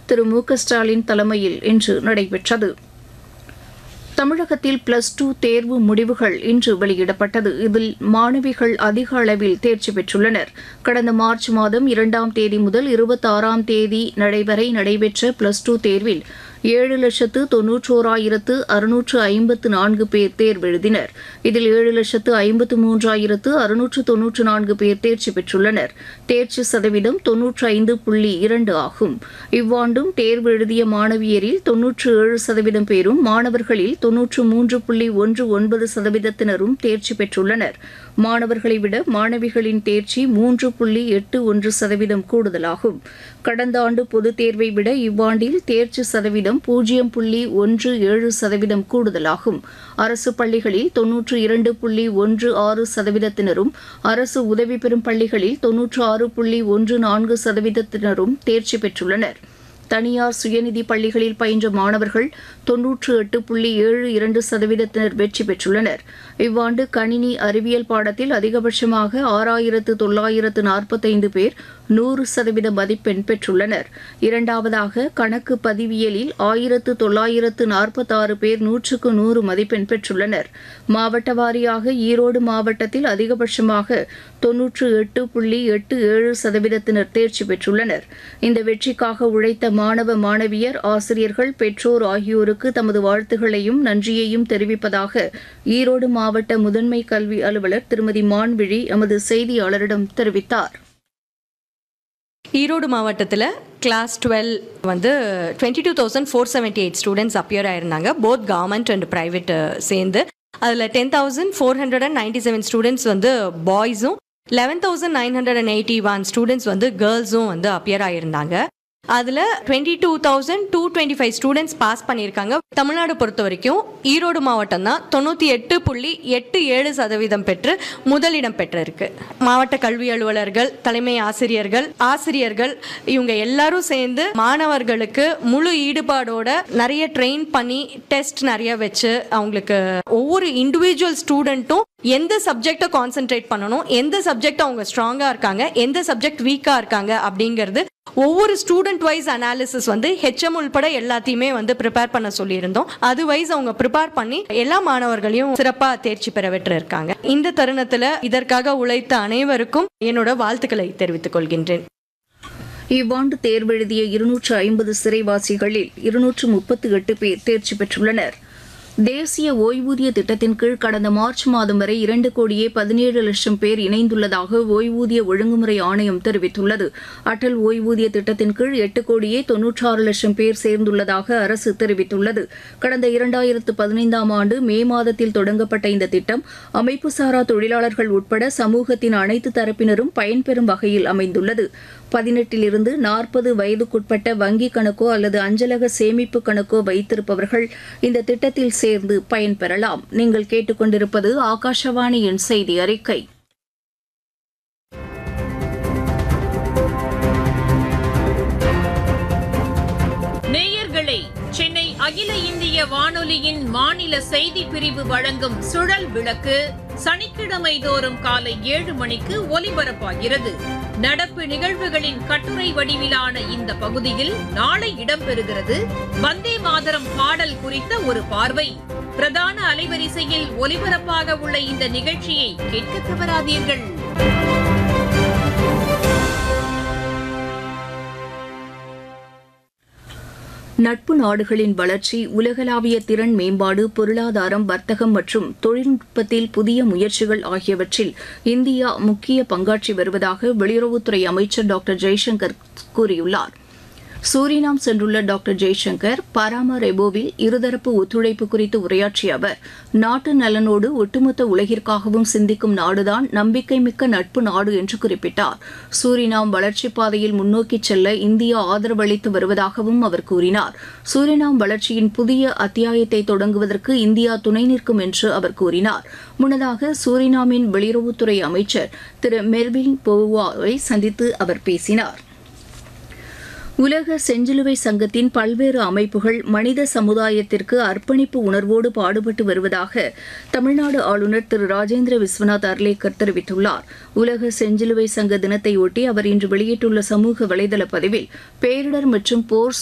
திரு மு க ஸ்டாலின் தலைமையில் இன்று நடைபெற்றது தமிழகத்தில் பிளஸ் டூ தேர்வு முடிவுகள் இன்று வெளியிடப்பட்டது இதில் மாணவிகள் அதிக அளவில் தேர்ச்சி பெற்றுள்ளனர் கடந்த மார்ச் மாதம் இரண்டாம் தேதி முதல் இருபத்தாறாம் தேதி வரை நடைபெற்ற பிளஸ் டூ தேர்வில் ஏழு லட்சத்து தொன்னூற்றோராயிரத்து அறுநூற்று ஐம்பத்து நான்கு பேர் தேர்வெழுதினர் இதில் ஏழு லட்சத்து ஐம்பத்து மூன்றாயிரத்து அறுநூற்று தொன்னூற்று நான்கு பேர் தேர்ச்சி பெற்றுள்ளனர் தேர்ச்சி சதவீதம் தொன்னூற்று ஐந்து புள்ளி இரண்டு ஆகும் இவ்வாண்டும் தேர்வு எழுதிய மாணவியரில் தொன்னூற்று ஏழு சதவீதம் பேரும் மாணவர்களில் தொன்னூற்று மூன்று புள்ளி ஒன்று ஒன்பது சதவீதத்தினரும் தேர்ச்சி பெற்றுள்ளனர் மாணவர்களை விட மாணவிகளின் தேர்ச்சி மூன்று புள்ளி எட்டு ஒன்று சதவீதம் கூடுதலாகும் கடந்த ஆண்டு பொதுத் தேர்வை விட இவ்வாண்டில் தேர்ச்சி சதவீதம் பூஜ்ஜியம் புள்ளி ஒன்று ஏழு சதவீதம் கூடுதலாகும் அரசு பள்ளிகளில் தொன்னூற்று இரண்டு புள்ளி ஒன்று ஆறு சதவீதத்தினரும் அரசு உதவி பெறும் பள்ளிகளில் தொன்னூற்று ஆறு புள்ளி ஒன்று நான்கு சதவீதத்தினரும் தேர்ச்சி பெற்றுள்ளனர் தனியார் சுயநிதி பள்ளிகளில் பயின்ற மாணவர்கள் தொன்னூற்று எட்டு புள்ளி ஏழு இரண்டு சதவீதத்தினர் வெற்றி பெற்றுள்ளனர் இவ்வாண்டு கணினி அறிவியல் பாடத்தில் அதிகபட்சமாக ஆறாயிரத்து தொள்ளாயிரத்து நாற்பத்தைந்து பேர் நூறு சதவீத மதிப்பெண் பெற்றுள்ளனர் இரண்டாவதாக கணக்கு பதிவியலில் ஆயிரத்து தொள்ளாயிரத்து நாற்பத்தாறு பேர் நூற்றுக்கு நூறு மதிப்பெண் பெற்றுள்ளனர் மாவட்ட வாரியாக ஈரோடு மாவட்டத்தில் அதிகபட்சமாக தொன்னூற்று எட்டு புள்ளி எட்டு ஏழு சதவீதத்தினர் தேர்ச்சி பெற்றுள்ளனர் இந்த வெற்றிக்காக உழைத்த மாணவ மாணவியர் ஆசிரியர்கள் பெற்றோர் ஆகியோருக்கு தமது வாழ்த்துகளையும் நன்றியையும் தெரிவிப்பதாக ஈரோடு மாவட்ட முதன்மை கல்வி அலுவலர் திருமதி மான்விழி எமது செய்தியாளரிடம் தெரிவித்தார் ஈரோடு மாவட்டத்தில் கிளாஸ் டுவெல் வந்து twenty two thousand four seventy eight students appear ஆயிருந்தாங்க போத் கவர்மெண்ட் அண்ட் ப்ரைவேட் சேர்ந்து அதில் ten thousand four hundred and ninety seven students வந்து பாய்ஸும் eleven thousand nine hundred and eighty one students வந்து கேர்ள்ஸும் வந்து அப்பியர் ஆயிருந்தாங்க அதில் twenty two thousand two twenty five students pass பண்ணியிருக்காங்க தமிழ்நாடு பொறுத்த வரைக்கும் ஈரோடு மாவட்டம் தான் தொண்ணூற்றி எட்டு புள்ளி எட்டு ஏழு சதவீதம் பெற்று முதலிடம் பெற்றிருக்கு மாவட்ட கல்வி அலுவலர்கள் தலைமை ஆசிரியர்கள் ஆசிரியர்கள் இவங்க எல்லாரும் சேர்ந்து மாணவர்களுக்கு முழு ஈடுபாடோட நிறைய ட்ரெயின் பண்ணி டெஸ்ட் நிறைய வச்சு அவங்களுக்கு ஒவ்வொரு இண்டிவிஜுவல் ஸ்டூடெண்ட்டும் எந்த சப்ஜெக்டை கான்சென்ட்ரேட் பண்ணணும் எந்த சப்ஜெக்ட் அவங்க ஸ்ட்ராங்காக இருக்காங்க எந்த சப்ஜெக்ட் வீக்காக இருக்காங்க அப்படிங்கிறது ஒவ்வொரு ஸ்டூடெண்ட் வைஸ் அனாலிசிஸ் வந்து ஹெச்எம் உள்பட எல்லாத்தையுமே வந்து ப்ரிப்பேர் பண்ண சொல்லியிருந்தோம் அது வைஸ் அவங்க ப்ரிப்பேர் பண்ணி எல்லா மாணவர்களையும் சிறப்பாக தேர்ச்சி பெற இருக்காங்க இந்த தருணத்தில் இதற்காக உழைத்த அனைவருக்கும் என்னோட வாழ்த்துக்களை தெரிவித்துக் கொள்கின்றேன் இவ்வாண்டு தேர்வெழுதிய இருநூற்று ஐம்பது சிறைவாசிகளில் இருநூற்று முப்பத்து எட்டு பேர் தேர்ச்சி பெற்றுள்ளனர் தேசிய ஓய்வூதிய திட்டத்தின் கீழ் கடந்த மார்ச் மாதம் வரை இரண்டு கோடியே பதினேழு லட்சம் பேர் இணைந்துள்ளதாக ஓய்வூதிய ஒழுங்குமுறை ஆணையம் தெரிவித்துள்ளது அடல் ஓய்வூதிய திட்டத்தின் கீழ் எட்டு கோடியே தொன்னூற்றாறு லட்சம் பேர் சேர்ந்துள்ளதாக அரசு தெரிவித்துள்ளது கடந்த இரண்டாயிரத்து பதினைந்தாம் ஆண்டு மே மாதத்தில் தொடங்கப்பட்ட இந்த திட்டம் அமைப்புசாரா தொழிலாளர்கள் உட்பட சமூகத்தின் அனைத்து தரப்பினரும் பயன்பெறும் வகையில் அமைந்துள்ளது பதினெட்டிலிருந்து நாற்பது வயதுக்குட்பட்ட வங்கிக் கணக்கோ அல்லது அஞ்சலக சேமிப்பு கணக்கோ வைத்திருப்பவர்கள் இந்த திட்டத்தில் சேர்ந்து பயன்பெறலாம் நீங்கள் கேட்டுக்கொண்டிருப்பது ஆகாஷவாணியின் செய்தி அறிக்கை நேயர்களே சென்னை அகில இந்திய வானொலியின் மாநில செய்தி பிரிவு வழங்கும் சுழல் விளக்கு சனிக்கிழமை தோறும் காலை ஏழு மணிக்கு ஒலிபரப்பாகிறது நடப்பு நிகழ்வுகளின் கட்டுரை வடிவிலான இந்த பகுதியில் நாளை இடம்பெறுகிறது வந்தே மாதரம் பாடல் குறித்த ஒரு பார்வை பிரதான அலைவரிசையில் ஒலிபரப்பாக உள்ள இந்த நிகழ்ச்சியை கேட்க தவறாதீர்கள் நட்பு நாடுகளின் வளர்ச்சி உலகளாவிய திறன் மேம்பாடு பொருளாதாரம் வர்த்தகம் மற்றும் தொழில்நுட்பத்தில் புதிய முயற்சிகள் ஆகியவற்றில் இந்தியா முக்கிய பங்காற்றி வருவதாக வெளியுறவுத்துறை அமைச்சர் டாக்டர் ஜெய்சங்கர் கூறியுள்ளார் சூரினாம் சென்றுள்ள டாக்டர் ஜெய்சங்கர் பராமரெபோவில் இருதரப்பு ஒத்துழைப்பு குறித்து உரையாற்றிய அவர் நாட்டு நலனோடு ஒட்டுமொத்த உலகிற்காகவும் சிந்திக்கும் நாடுதான் நம்பிக்கைமிக்க நட்பு நாடு என்று குறிப்பிட்டார் சூரினாம் வளர்ச்சிப் பாதையில் முன்னோக்கி செல்ல இந்தியா ஆதரவு அளித்து வருவதாகவும் அவர் கூறினார் சூரினாம் வளர்ச்சியின் புதிய அத்தியாயத்தை தொடங்குவதற்கு இந்தியா துணை நிற்கும் என்று அவர் கூறினார் முன்னதாக சூரினாமின் வெளியுறவுத்துறை அமைச்சர் திரு மெர்வின் போவாவை சந்தித்து அவர் பேசினார் உலக செஞ்சிலுவை சங்கத்தின் பல்வேறு அமைப்புகள் மனித சமுதாயத்திற்கு அர்ப்பணிப்பு உணர்வோடு பாடுபட்டு வருவதாக தமிழ்நாடு ஆளுநர் திரு ராஜேந்திர விஸ்வநாத் அர்லேக்கர் தெரிவித்துள்ளார் உலக செஞ்சிலுவை சங்க தினத்தையொட்டி அவர் இன்று வெளியிட்டுள்ள சமூக வலைதள பதிவில் பேரிடர் மற்றும் போர்